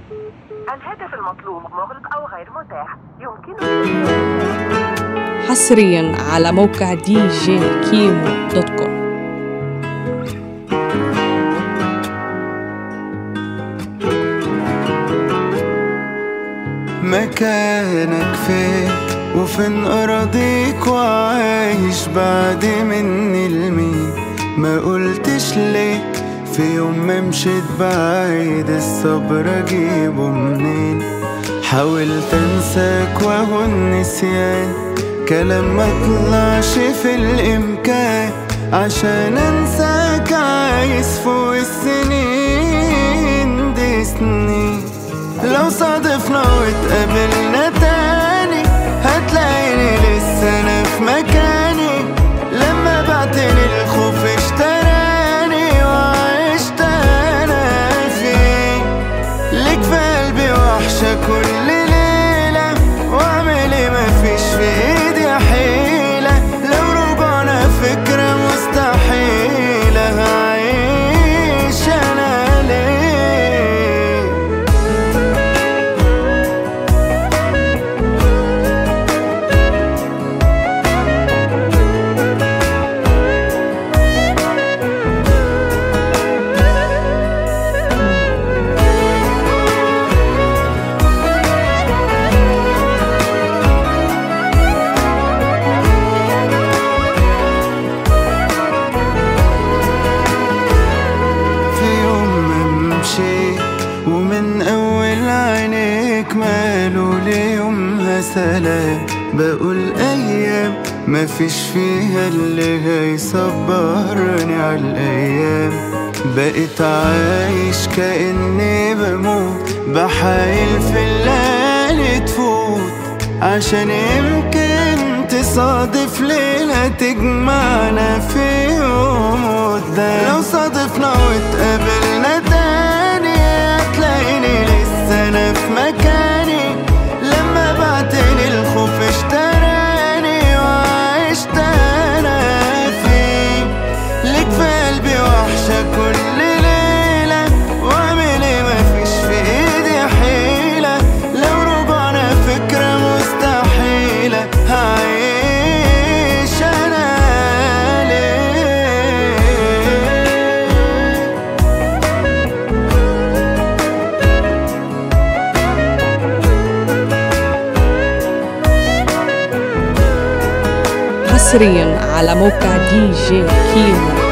الهاتف المطلوب مغلق أو غير متاح يمكنك حصريا على موقع دي جي كيمو دوت كوم مكانك فين وفين أراضيك وعايش بعد مني لمين ما قلتش ليه في يوم ما مشيت بعيد الصبر اجيبه منين حاولت انساك وهو النسيان كلام ما طلعش في الامكان عشان انساك عايز فوق السنين دي سنين لو صادفنا واتقابلنا تاني هتلاقيني لسه انا في مكاني لما بعتني الخوف اشتراني وعشت انا فيه ليك في قلبي وحشة كل ليلة واعمل ايه مفيش في ايدي حيلة لو رجعنا فكرة مستحيلة هعيش انا ليه في يوم ما مشيت ومن اول عينيك مالوا ليومها سلام بقول ايام ما فيش فيها اللي هيصبرني على الايام بقيت عايش كاني بموت بحايل في الليالي تفوت عشان يمكن تصادف ليلة تجمعنا في يوم قدام لو صادفنا واتقابلنا تاني هتلاقيني لسه انا في مكاني لما بعتني الخوف اشتراني وعشت انا فيه ليك في قلبي وحشة كل ليلة واعمل ايه مفيش في ايدي حيلة لو رجعنا فكرة مستحيلة هعيش انا ليه حصريا على موقع دي جي كيمو